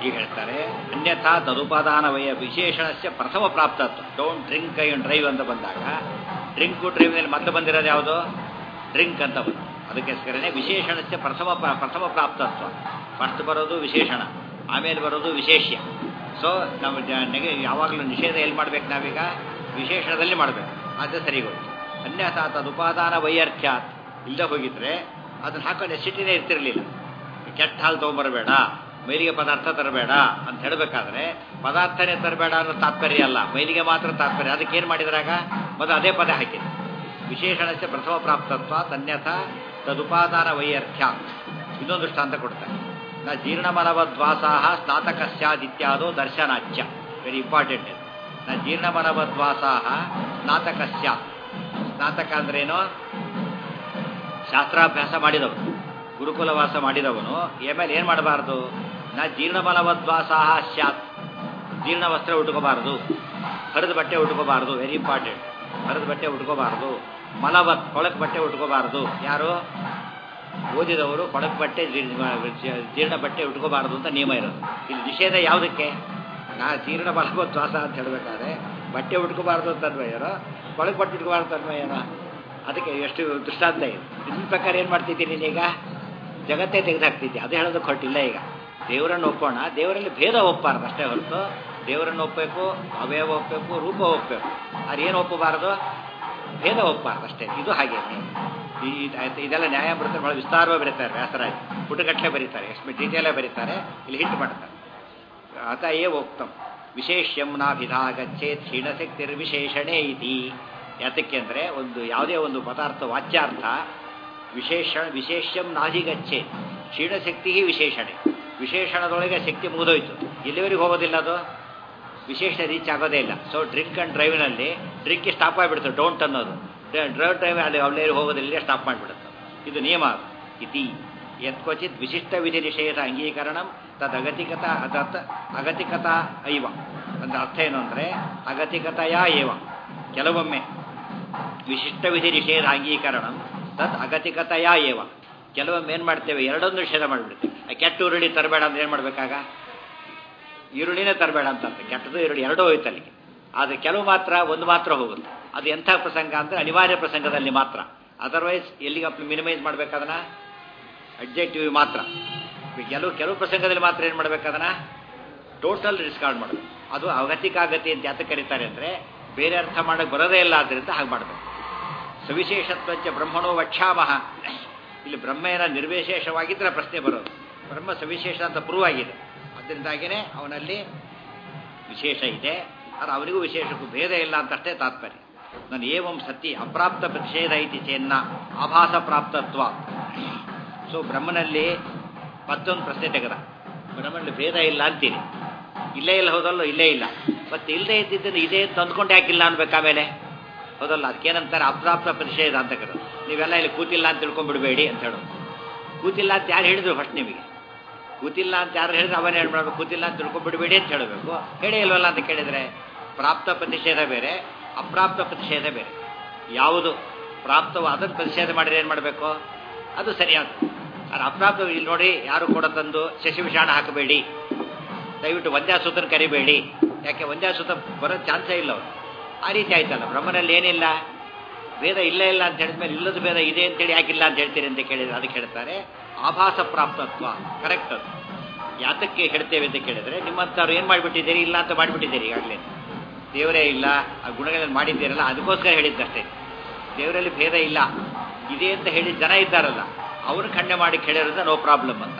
ಈಗ ಹೇಳ್ತಾರೆ ಅನ್ಯಥಾ ತದುಪಾದಾನ ವಯ ವಿಶೇಷಣಸ್ಯ ಪ್ರಥಮ ಪ್ರಾಪ್ತತ್ವ ಡೋಂಟ್ ಡ್ರಿಂಕ್ ಐ ಡ್ರೈವ್ ಅಂತ ಬಂದಾಗ ಡ್ರಿಂಕು ಡ್ರೈವ್ನಲ್ಲಿ ಮತ್ತೆ ಬಂದಿರೋದು ಯಾವುದು ಡ್ರಿಂಕ್ ಅಂತ ಬಂದು ಅದಕ್ಕೋಸ್ಕರನೇ ವಿಶೇಷಣಸ್ಯ ಪ್ರಥಮ ಪ್ರ- ಪ್ರಥಮ ಪ್ರಾಪ್ತತ್ವ ಫಸ್ಟ್ ಬರೋದು ವಿಶೇಷಣ ಆಮೇಲೆ ಬರೋದು ವಿಶೇಷ್ಯ ಸೊ ನಾವು ಜ- ನೆಗೆ ಯಾವಾಗಲೂ ನಿಷೇಧ ಎಲ್ಲಿ ಮಾಡ್ಬೇಕು ನಾವೀಗ ವಿಶೇಷಣದಲ್ಲಿ ಮಾಡಬೇಕು ಅದೇ ಸರಿ ಹೋಯ್ತು ಅನ್ಯಥಾ ತದುಪಾದಾನ ವೈಯರ್ಥ್ಯಾತ್ ಇಲ್ಲದೆ ಹೋಗಿದ್ರೆ ಅದನ್ನ ಹಾಕೋ ನೆಸಿಟಿನೇ ಇರ್ತಿರ್ಲಿಲ್ಲ ಕೆಟ್ಟ ಹಾಲು ತೊಗೊಂಬರಬೇಡ ಮೈಲಿಗೆ ಪದಾರ್ಥ ತರಬೇಡ ಅಂತ ಹೇಳಬೇಕಾದ್ರೆ ಪದಾರ್ಥನೇ ತರಬೇಡ ಅನ್ನೋ ತಾತ್ಪರ್ಯ ಅಲ್ಲ ಮೈಲಿಗೆ ಮಾತ್ರ ತಾತ್ಪರ್ಯ ಅದಕ್ಕೆ ಏನು ಮಾಡಿದ್ರಾಗ ಮೊದಲು ಅದೇ ಪದ ಹಾಕಿದೆ ವಿಶೇಷಣಸ್ಯ ಪ್ರಥಮ ಪ್ರಾಪ್ತತ್ವ ತನ್ಯಥ ತದುಪಾದಾನ ವೈಯರ್ಥ್ಯ ಇನ್ನೊಂದು ದೃಷ್ಟಾಂತ ಕೊಡ್ತಾರೆ ನ ಜೀರ್ಣಮನವದ್ವಾಸಾಹ ಸ್ನಾತಕಸ್ಯಾದಿತ್ಯಾದೋ ದರ್ಶನಾಚ್ಯ ವೆರಿ ಇಂಪಾರ್ಟೆಂಟ್ ಇದು ನ ಜೀರ್ಣಮನವದ್ವಾಸಾಹ ಸ್ನಾತಕಸ್ಯ ಸ್ನಾತಕ ಅಂದ್ರೇನು ಶಾಸ್ತ್ರಾಭ್ಯಾಸ ಮಾಡಿದವನು ಗುರುಕುಲವಾಸ ಮಾಡಿದವನು ಆಮೇಲೆ ಏನು ಮಾಡಬಾರ್ದು ನಾ ಜೀರ್ಣಬಲವದ್ವಾಸಾಹ ಸ್ಯಾತ್ ಜೀರ್ಣ ವಸ್ತ್ರ ಉಟ್ಕೋಬಾರ್ದು ಹರಿದ ಬಟ್ಟೆ ಉಟ್ಕೋಬಾರ್ದು ವೆರಿ ಇಂಪಾರ್ಟೆಂಟ್ ಹರಿದ ಬಟ್ಟೆ ಉಟ್ಕೋಬಾರ್ದು ಮಲವತ್ ಕೊಳಕ್ ಬಟ್ಟೆ ಉಟ್ಕೋಬಾರ್ದು ಯಾರು ಓದಿದವರು ಕೊಳಕ್ ಬಟ್ಟೆ ಜೀರ್ಣ- ಜೀರ್ಣ ಬಟ್ಟೆ ಉಟ್ಕೋಬಾರ್ದು ಅಂತ ನಿಯಮ ಇರೋದು ಇಲ್ಲಿ ನಿಷೇಧ ಯಾವುದಕ್ಕೆ ನಾ ಜೀರ್ಣ ಬಲವದ್ವಾಸ ಅಂತ ಹೇಳಬೇಕಾದ್ರೆ ಬಟ್ಟೆ ಉಟ್ಕೋಬಾರ್ದು ಅಂತ ಅನ್ವಯನೋ ಕೊಳಕ್ ಬಟ್ಟೆ ಉಟ್ಕೋಬಾರ್ದು ಅಂತ ಅನ್ವಯನೋ ಅದಕ್ಕೆ ಎಷ್ಟು ದೃಷ್ಟಾಂತ ಇದೆ ಇದ್ರ ಪ್ರಕಾರ ಏನು ಮಾಡ್ತಿದ್ದೀನಿ ನೀನೀಗ ಜಗತ್ತೇ ತೆಗೆದುಹಾಕ್ತಿದ್ದೆ ಅದು ಹೇಳೋದಕ್ಕೆ ಹೊರಟಿಲ್ಲ ಈಗ ದೇವರನ್ನು ಒಪ್ಪೋಣ ದೇವರಲ್ಲಿ ಭೇದ ಒಪ್ಪಬಾರ್ದು ಅಷ್ಟೇ ಹೊರತು ದೇವರನ್ನು ಒಪ್ಪಬೇಕು ಅವಯವ ಒಪ್ಪಬೇಕು ರೂಪ ಒಪ್ಪಬೇಕು ಅದು ಏನು ಒಪ್ಪಬಾರದು ಭೇದ ಒಪ್ಪಬಾರ್ದು ಅಷ್ಟೇ ಇದು ಹಾಗೆ ಈ ಆಯ್ತು, ಇದೆಲ್ಲ ನ್ಯಾಯಾಮೃತ ಬಹಳ ವಿಸ್ತಾರವಾಗಿ ಬರೀತಾರೆ ವ್ಯಾಸರಾಜ್ ಪುಟಗಟ್ಟಲೆ ಬರೀತಾರೆ ಎಷ್ಟು ಡೀಟೇಲಾಗಿ ಬರೀತಾರೆ ಇಲ್ಲಿ ಹಿಟ್ ಮಾಡ್ತಾರೆ ಅತ ಏವ ಉಕ್ತಂ ವಿಶೇಷ್ಯಂ ನಾಭಿಧಾಗಚ್ಚೇತ್ ಕ್ಷೀಣಶಕ್ತಿರ್ವಿಶೇಷಣೇ ಇತಿ ಯಾತಕ್ಕೆ ಅಂದರೆ ಒಂದು ಯಾವುದೇ ಒಂದು ಪದಾರ್ಥ ವಾಚ್ಯಾರ್ಥ ವಿಶೇಷ ವಿಶೇಷ್ಯಂ ನಾಧಿಗಚ್ಚೆ ಕ್ಷೀಣಶಕ್ತಿ ವಿಶೇಷಣೆ ವಿಶೇಷಣದೊಳಗೆ ಶಕ್ತಿ ಮುಗಿದೋಯ್ತು ಎಲ್ಲಿವರೆಗೆ ಹೋಗೋದಿಲ್ಲ ಅದು ವಿಶೇಷ ರೀಚ್ ಆಗೋದೇ ಇಲ್ಲ ಸೊ ಡ್ರಿಂಕ್ ಆ್ಯಂಡ್ ಡ್ರೈವ್ನಲ್ಲಿ ಡ್ರಿಂಕ್ ಸ್ಟಾಪ್ ಆಗಿಬಿಡುತ್ತೆ ಡೋಂಟ್ ಅನ್ನೋದು ಡ್ರೈವ್ ಡ್ರೈವ್ ಅಲ್ಲಿ ಅವಳೇ ಹೋಗೋದಿಲ್ಲ ಸ್ಟಾಪ್ ಮಾಡಿಬಿಡುತ್ತೆ ಇದು ನಿಯಮ ಅದು. ಇತಿ ಯತ್ಕ್ವಚಿತ್ ವಿಶಿಷ್ಟ ವಿಧಿ ನಿಷೇಧ ಅಂಗೀಕರಣ ತದ್ ಅಗತಿಕತ ಅದತ್ ಅಗತಿಕತ ಐವ ಅಂದ್ರೆ ಅರ್ಥ ಏನು ಅಂದರೆ ಅಗತಿಕತೆಯ ಏವ ಕೆಲವೊಮ್ಮೆ ವಿಶಿಷ್ಟ ವಿಧಿ ನಿಷೇಧ ಅಂಗೀಕರಣ ತದ್ ಅಗತಿಕತೆಯ ಏವ ಕೆಲವೊಮ್ಮೆ ಏನು ಮಾಡ್ತೇವೆ ಎರಡೊಂದು ನಿಷೇಧ ಮಾಡಿಬಿಡ್ತೇವೆ ಆ ಕೆಟ್ಟ ಉರುಳಿ ತರಬೇಡ ಅಂದ್ರೆ ಏನು ಮಾಡಬೇಕಾಗ ಈರುಳ್ಳಿನೇ ತರಬೇಡ ಅಂತ ಅರ್ಥ. ಕೆಟ್ಟದು ಈರುಳ್ಳಿ ಎರಡೂ ಹೋಯ್ತು ಅಲ್ಲಿಗೆ ಆದರೆ ಕೆಲವು ಮಾತ್ರ ಒಂದು ಮಾತ್ರ ಹೋಗುತ್ತೆ ಅದು ಎಂಥ ಪ್ರಸಂಗ ಅಂದರೆ ಅನಿವಾರ್ಯ ಪ್ರಸಂಗದಲ್ಲಿ ಮಾತ್ರ ಅದರ್ವೈಸ್ ಎಲ್ಲಿಗೆ ಅಪ್ ಮಿನಿಮೈಸ್ ಮಾಡ್ಬೇಕಾದನ್ನ ಅಬ್ಜೆಕ್ಟಿವ್ ಮಾತ್ರ ಕೆಲವು ಕೆಲವು ಪ್ರಸಂಗದಲ್ಲಿ ಮಾತ್ರ ಏನು ಮಾಡ್ಬೇಕಾದನ್ನ ಟೋಟಲ್ ಡಿಸ್ಕಾರ್ಡ್ ಮಾಡಬೇಕು ಅದು ಅಗತಿಕಾಗತಿ ಅಂತ ಯಾತಕ್ಕೆ ಕರೀತಾರೆ ಅಂದರೆ ಬೇರೆ ಅರ್ಥ ಮಾಡೋಕ್ಕೆ ಬರೋದೇ ಇಲ್ಲ ಆದ್ದರಿಂದ ಹಾಗೆ ಮಾಡಬೇಕು ಸವಿಶೇಷತ್ವಂಚ ಬ್ರಹ್ಮಣೋ ವಕ್ಷಾಮಹ ಇಲ್ಲಿ ಬ್ರಹ್ಮೇನ ನಿರ್ವಿಶೇಷವಾಗಿದ್ದರೆ ಪ್ರಶ್ನೆ ಬರೋದು ಬ್ರಹ್ಮ ಸವಿಶೇಷ ಅಂತ ಪ್ರೂವ್ ಆಗಿದೆ ಅದರಿಂದಾಗಿಯೇ ಅವನಲ್ಲಿ ವಿಶೇಷ ಇದೆ ಆದರೆ ಅವನಿಗೂ ವಿಶೇಷಕ್ಕೂ ಭೇದ ಇಲ್ಲ ಅಂತಷ್ಟೇ ತಾತ್ಪರ್ಯ ನಾನು ಏವಂ ಸತಿ ಅಪ್ರಾಪ್ತ ಪ್ರತಿಷೇಧ ಐತಿ ಚೆನ್ನ ಆಭಾಸ ಪ್ರಾಪ್ತತ್ವ ಸೊ ಬ್ರಹ್ಮನಲ್ಲಿ ಮತ್ತೊಂದು ಪ್ರಶ್ನೆ ತೆಗೆದ ಬ್ರಹ್ಮನಲ್ಲಿ ಭೇದ ಇಲ್ಲ ಅಂತೀರಿ ಇಲ್ಲೇ ಇಲ್ಲ ಹೌದಲ್ಲೋ ಇಲ್ಲೇ ಇಲ್ಲ ಮತ್ತೆ ಇಲ್ಲದೆ ಇದ್ದಿದ್ದನ್ನು ಇದೆ ಅಂತ ಅಂದ್ಕೊಂಡು ಯಾಕಿಲ್ಲ ಅನ್ಬೇಕು ಆಮೇಲೆ ಹೌದಲ್ಲ ಅದಕ್ಕೇನಂತಾರೆ ಅಪ್ರಾಪ್ತ ಪ್ರತಿಷೇಧ ಅಂತ ಕರೆದು ನೀವೆಲ್ಲ ಇಲ್ಲಿ ಕೂತಿಲ್ಲ ಅಂತ ತಿಳ್ಕೊಂಡ್ಬಿಡ್ಬೇಡಿ ಅಂತ ಹೇಳೋದು ಕೂತಿಲ್ಲ ಅಂತ ಯಾರು ಹೇಳಿದ್ರು ಫಸ್ಟ್ ನಿಮಗೆ ಕೂತಿಲ್ಲ ಅಂತ ಯಾರು ಹೇಳಿದ್ರೆ ಅವನೇ ಹೇಳ್ಬಿಡ್ಬೇಕು ಕೂತಿಲ್ಲ ಅಂತ ತಿಳ್ಕೊಂಡ್ಬಿಡ್ಬೇಡಿ ಅಂತ ಹೇಳಬೇಕು ಹೇಳೇ ಇಲ್ವಲ್ಲ ಅಂತ ಕೇಳಿದರೆ ಪ್ರಾಪ್ತ ಪ್ರತಿಷೇಧ ಬೇರೆ ಅಪ್ರಾಪ್ತ ಪ್ರತಿಷೇಧ ಬೇರೆ ಯಾವುದು ಪ್ರಾಪ್ತವೋ ಅದನ್ನು ಪ್ರತಿಷೇಧ ಮಾಡಿದ್ರೆ ಏನು ಮಾಡಬೇಕು ಅದು ಸರಿಯಾದ ಆದರೆ ಅಪ್ರಾಪ್ತ ಇಲ್ಲಿ ನೋಡಿ ಯಾರು ಕೂಡ ತಂದು ಶಶಿವಿಷಾಣ ಹಾಕಬೇಡಿ ದಯವಿಟ್ಟು ಒಂದ್ಯಾಸೂತನ ಕರಿಬೇಡಿ ಯಾಕೆ ಒಂದ್ಯಾಸೂತ ಬರೋ ಚಾನ್ಸೇ ಇಲ್ಲ ಅವರು ಆ ರೀತಿ ಆಯ್ತಲ್ಲ ಬ್ರಹ್ಮನಲ್ಲಿ ಏನಿಲ್ಲ ಭೇದ ಇಲ್ಲ ಇಲ್ಲ ಅಂತ ಹೇಳಿದ್ಮೇಲೆ ಇಲ್ಲದ ಭೇದ ಇದೆ ಅಂತೇಳಿ ಯಾಕಿಲ್ಲ ಅಂತ ಹೇಳ್ತೀರಿ ಅಂತ ಕೇಳಿದ್ರೆ ಅದಕ್ಕೆ ಹೇಳ್ತಾರೆ ಆಭಾಸ ಪ್ರಾಪ್ತತ್ವ ಕರೆಕ್ಟ್ ಅದು ಯಾತಕ್ಕೆ ಹೇಳ್ತೇವೆ ಅಂತ ಕೇಳಿದ್ರೆ ನಿಮ್ಮಂಥವ್ರು ಏನು ಮಾಡಿಬಿಟ್ಟಿದ್ದೀರಿ ಇಲ್ಲ ಅಂತ ಮಾಡಿಬಿಟ್ಟಿದ್ದೀರಿ ಈಗಾಗಲೇ ದೇವರೇ ಇಲ್ಲ ಆ ಗುಣಗಳನ್ನು ಮಾಡಿದ್ದೀರಲ್ಲ ಅದಕ್ಕೋಸ್ಕರ ಹೇಳಿದ್ದಷ್ಟೇ ದೇವರಲ್ಲಿ ಭೇದ ಇಲ್ಲ ಇದೆ ಅಂತ ಹೇಳಿ ಜನ ಇದ್ದಾರಲ್ಲ ಅವರು ಖಂಡನೆ ಮಾಡಿ ಕೇಳಿರೋದ ನೋ ಪ್ರಾಬ್ಲಮ್ ಅಂತ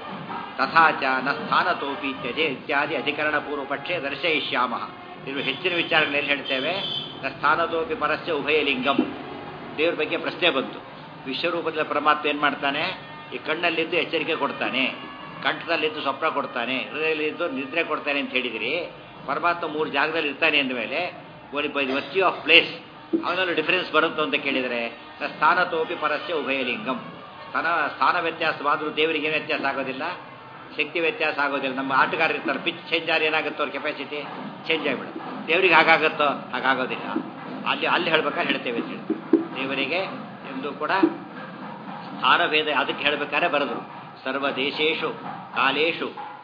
ತಥಾಚ ನ ಸ್ಥಾನತೋಪಿ ತ್ಯಜೆ ಇತ್ಯಾದಿ ಅಧಿಕರಣ ಪೂರ್ವ ಪಕ್ಷೆ ದರ್ಶಯಿಷ್ಯಾಮ ಇದು ಹೆಚ್ಚಿನ ವಿಚಾರಗಳಲ್ಲಿ ಹೇಳ್ತೇವೆ ನ ಸ್ಥಾನತೋಪಿ ಪರಸ್ಯ ಉಭಯ ಲಿಂಗಂ ದೇವ್ರ ಬಗ್ಗೆ ಪ್ರಶ್ನೆ ಬಂತು ವಿಶ್ವರೂಪದಲ್ಲಿ ಪರಮಾತ್ಮ ಏನು ಮಾಡ್ತಾನೆ ಈ ಕಣ್ಣಲ್ಲಿದ್ದು ಎಚ್ಚರಿಕೆ ಕೊಡ್ತಾನೆ ಕಂಠದಲ್ಲಿದ್ದು ಸ್ವಪ್ನ ಕೊಡ್ತಾನೆ ಹೃದಯದಲ್ಲಿದ್ದು ನಿದ್ರೆ ಕೊಡ್ತಾನೆ ಅಂತ ಹೇಳಿದಿರಿ ಪರಮಾತ್ಮ ಮೂರು ಜಾಗದಲ್ಲಿ ಇರ್ತಾನೆ ಅಂದಮೇಲೆ ವರ್ಚಿ ಆಫ್ ಪ್ಲೇಸ್ ಅವನಲ್ಲಿ ಡಿಫರೆನ್ಸ್ ಬರುತ್ತೋ ಅಂತ ಕೇಳಿದರೆ ನ ಸ್ಥಾನತೋಪಿ ಪರಸ್ಯ ಉಭಯ ಲಿಂಗಂ ಸ್ಥಾನ ಸ್ಥಾನ ವ್ಯತ್ಯಾಸವಾದರೂ ದೇವರಿಗೆ ಏನು ವ್ಯತ್ಯಾಸ ಆಗೋದಿಲ್ಲ ಶಕ್ತಿ ವ್ಯತ್ಯಾಸ ಆಗೋದಿಲ್ಲ ನಮ್ಮ ಆಟಗಾರರು ಇರ್ತಾರೆ ಪಿಚ್ ಚೇಂಜ್ ಆದ್ರೆ ಏನಾಗುತ್ತೋ ಅವ್ರ ಕೆಪಾಸಿಟಿ ಚೇಂಜ್ ಆಗಿಬಿಡುತ್ತೆ ದೇವರಿಗೆ ಹಾಗಾಗುತ್ತೋ ಹಾಗಾಗೋದಿಲ್ಲ ಅಲ್ಲಿ ಅಲ್ಲಿ ಹೇಳ್ಬೇಕಾದ್ರೆ ಹೇಳ್ತೇವೆ ಅಂತ ಹೇಳಿ ದೇವರಿಗೆ ಎಂದು ಕೂಡ ಸ್ಥಾನಭೇದ ಅದಕ್ಕೆ ಹೇಳ್ಬೇಕಾದ್ರೆ ಬರೆದರು ಸರ್ವ ದೇಶೇಶು ಕಾಲೇಶು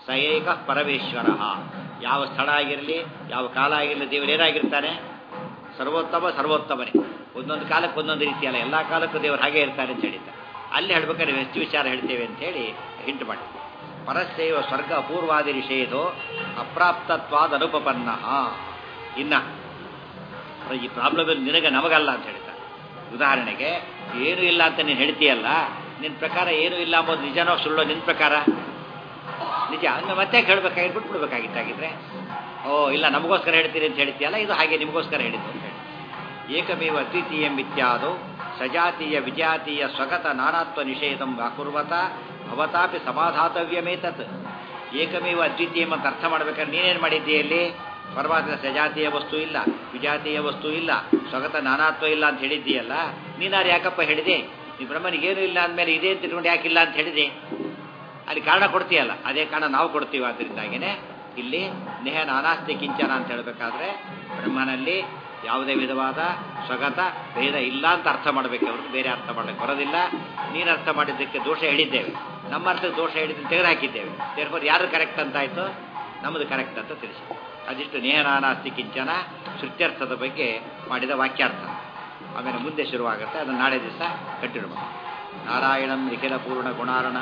ಸ ಏಕ ಪರಮೇಶ್ವರ ಯಾವ ಸ್ಥಳ ಆಗಿರಲಿ ಯಾವ ಕಾಲ ಆಗಿರಲಿ ದೇವರು ಏನಾಗಿರ್ತಾನೆ ಸರ್ವೋತ್ತಮ ಸರ್ವೋತ್ತಮನೇ ಒಂದೊಂದು ಕಾಲಕ್ಕೆ ಒಂದೊಂದು ರೀತಿಯಲ್ಲ ಎಲ್ಲ ಕಾಲಕ್ಕೂ ದೇವರು ಹಾಗೆ ಇರ್ತಾರೆ ಅಂತ ಹೇಳಿದ್ದಾರೆ ಅಲ್ಲಿ ಹೇಳ್ಬೇಕಾದ್ರೆ ನಾವು ಎಷ್ಟು ವಿಚಾರ ಹೇಳ್ತೇವೆ ಅಂತ ಹೇಳಿ ಹಿಂಟ್ ಮಾಡಿ ಪರಸ್ಯವ ಸ್ವರ್ಗ ಅಪೂರ್ವಾದಿ ನಿಷೇಧೋ ಅಪ್ರಾಪ್ತತ್ವಾದ ಅನುಪಪನ್ನ ಇನ್ನ ಈ ಪ್ರಾಬ್ಲಮ್ ನಿನಗೆ ನಮಗಲ್ಲ ಅಂತ ಹೇಳ್ತಾರೆ ಉದಾಹರಣೆಗೆ ಏನೂ ಇಲ್ಲ ಅಂತ ನೀನು ಹೇಳ್ತೀಯಲ್ಲ ನಿನ್ನ ಪ್ರಕಾರ ಏನೂ ಇಲ್ಲ ಅಂಬೋದು ನಿಜನೋ ಸುಳ್ಳೋ ನಿನ್ನ ಪ್ರಕಾರ ನಿಜ ಹಂಗೆ ಮತ್ತೆ ಹೇಳ್ಬೇಕಾಗಿ ಬಿಟ್ಬಿಡ್ಬೇಕಾಗಿತ್ತಾಗಿದ್ರೆ ಓ ಇಲ್ಲ ನಮಗೋಸ್ಕರ ಹೇಳ್ತೀರಿ ಅಂತ ಹೇಳ್ತೀಯಲ್ಲ ಇದು ಹಾಗೆ ನಿಮಗೋಸ್ಕರ ಹೇಳಿದ್ದು ಅಂತ ಹೇಳಿ ಏಕಮೇವ ಅದ್ವಿತೀಯ ಮಿಥ್ಯಾದು ಸಜಾತೀಯ ವಿಜಾತೀಯ ಸ್ವಗತ ನಾನಾತ್ವ ನಿಷೇಧಂ ಅಕುರ್ವತ ಭವತಾಪಿ ಸಮಾಧಾತವ್ಯಮೇತತ್ ಏಕಮೇವ ಅದ್ವಿತೀಯಂ ಅಂತ ಅರ್ಥ ಮಾಡ್ಬೇಕಾದ್ರೆ ನೀನೇನು ಮಾಡಿದ್ದೀಯಲ್ಲಿ ಪರಮಾತ್ಮ ಸಜಾತಿಯ ವಸ್ತು ಇಲ್ಲ ವಿಜಾತೀಯ ವಸ್ತು ಇಲ್ಲ ಸ್ವಗತ ನಾನಾತ್ವ ಇಲ್ಲ ಅಂತ ಹೇಳಿದ್ದೀಯಲ್ಲ ನೀನಾರು ಯಾಕಪ್ಪ ಹೇಳಿದೆ ನೀ ಬ್ರಹ್ಮನಿಗೇನು ಇಲ್ಲ ಅಂದಮೇಲೆ ಇದೇ ಅಂತ ತಿಳ್ಕೊಂಡು ಯಾಕಿಲ್ಲ ಅಂತ ಹೇಳಿದೆ ಅಲ್ಲಿ ಕಾರಣ ಕೊಡ್ತೀಯಲ್ಲ ಅದೇ ಕಾರಣ ನಾವು ಕೊಡ್ತೀವಿ ಅದರಿಂದಾಗಿನೇ ಇಲ್ಲಿ ನೇಹ ನಾನಾಸ್ತಿ ಕಿಂಚನ ಅಂತ ಹೇಳಬೇಕಾದ್ರೆ ಬ್ರಹ್ಮನಲ್ಲಿ ಯಾವುದೇ ವಿಧವಾದ ಸ್ವಗತ ಭೇದ ಇಲ್ಲ ಅಂತ ಅರ್ಥ ಮಾಡಬೇಕು ಅವ್ರಿಗೆ ಬೇರೆ ಅರ್ಥ ಮಾಡಕ್ಕೆ ಬರೋದಿಲ್ಲ ನೀನು ಅರ್ಥ ಮಾಡಿದ್ದಕ್ಕೆ ದೋಷ ಹೇಳಿದ್ದೇವೆ ನಮ್ಮ ಅರ್ಥಕ್ಕೆ ದೋಷ ಹೇಳಿದ್ದನ್ನು ತೆಗೆದುಹಾಕಿದ್ದೇವೆ ದೇರ್ಫೋರ್ ಯಾರು ಕರೆಕ್ಟ್ ಅಂತಾಯಿತು ನಮ್ಮದು ಕರೆಕ್ಟ್ ಅಂತ ತಿಳಿಸಿ ಅದಿಷ್ಟು ನೇಹ ನಾನಾಸ್ತಿ ಕಿಂಚನ ಶ್ರುತ್ಯರ್ಥದ ಬಗ್ಗೆ ಮಾಡಿದ ವಾಕ್ಯಾರ್ಥ ಆಮೇಲೆ ಮುಂದೆ ಶುರುವಾಗುತ್ತೆ ಅದನ್ನು ನಾಳೆ ದಿವಸ ಕಂಟಿನ್ಯೂ ಮಾಡಿ ನಾರಾಯಣಂ ನಿಖಿಲ ಪೂರ್ಣ ಗುಣಾರ್ಣ